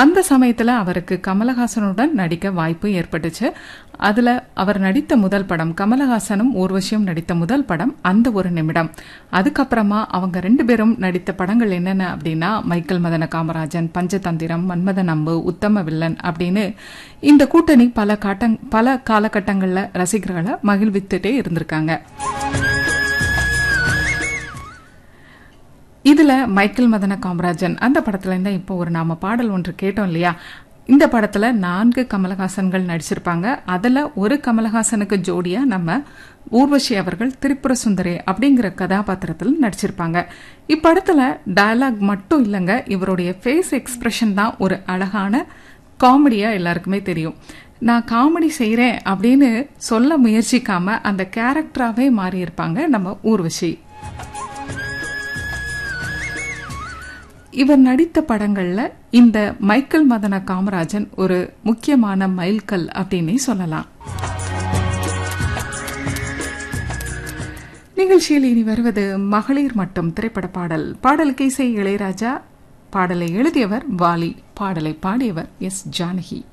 அந்த சமயத்துல அவருக்கு கமலஹாசனுடன் நடிக்க வாய்ப்பு ஏற்பட்டுச்சு அதுல அவர் நடித்த முதல் படம் கமலஹாசனும் ஊர்வசியும் நடித்த முதல் படம் அந்த ஒரு நிமிடம் அதுக்கப்புறமா அவங்க ரெண்டு பேரும் நடித்த படங்கள் என்னென்ன அப்படின்னா மைக்கேல் மதன காமராஜன் பஞ்சதந்திரம் மன்மத நம்பு உத்தம வில்லன் அப்படின்னு இந்த கூட்டணி பல காட்டங் பல காலகட்டங்கள்ல ரசிகர்களை மகிழ்வித்துட்டே இருந்திருக்காங்க இதுல மைக்கேல் மதன காமராஜன் அந்த படத்துல இருந்தா இப்போ ஒரு நாம பாடல் ஒன்று கேட்டோம் இல்லையா இந்த படத்துல நான்கு கமலஹாசன்கள் நடிச்சிருப்பாங்க அதுல ஒரு கமலஹாசனுக்கு ஜோடியா நம்ம ஊர்வஷி அவர்கள் திரிபுர சுந்தரி அப்படிங்கிற கதாபாத்திரத்தில் நடிச்சிருப்பாங்க இப்படத்துல டயலாக் மட்டும் இல்லைங்க இவருடைய ஃபேஸ் எக்ஸ்பிரஷன் தான் ஒரு அழகான காமெடியா எல்லாருக்குமே தெரியும் நான் காமெடி செய்றேன் அப்படின்னு சொல்ல முயற்சிக்காம அந்த கேரக்டராகவே மாறி இருப்பாங்க நம்ம ஊர்வஷி இவர் நடித்த படங்கள்ல இந்த மைக்கேல் மதன காமராஜன் ஒரு முக்கியமான மைல்கல் அப்படின்னே சொல்லலாம் நிகழ்ச்சியில் இனி வருவது மகளிர் மட்டும் திரைப்பட பாடல் பாடலுக்கு இசை இளையராஜா பாடலை எழுதியவர் வாலி பாடலை பாடியவர் எஸ் ஜானகி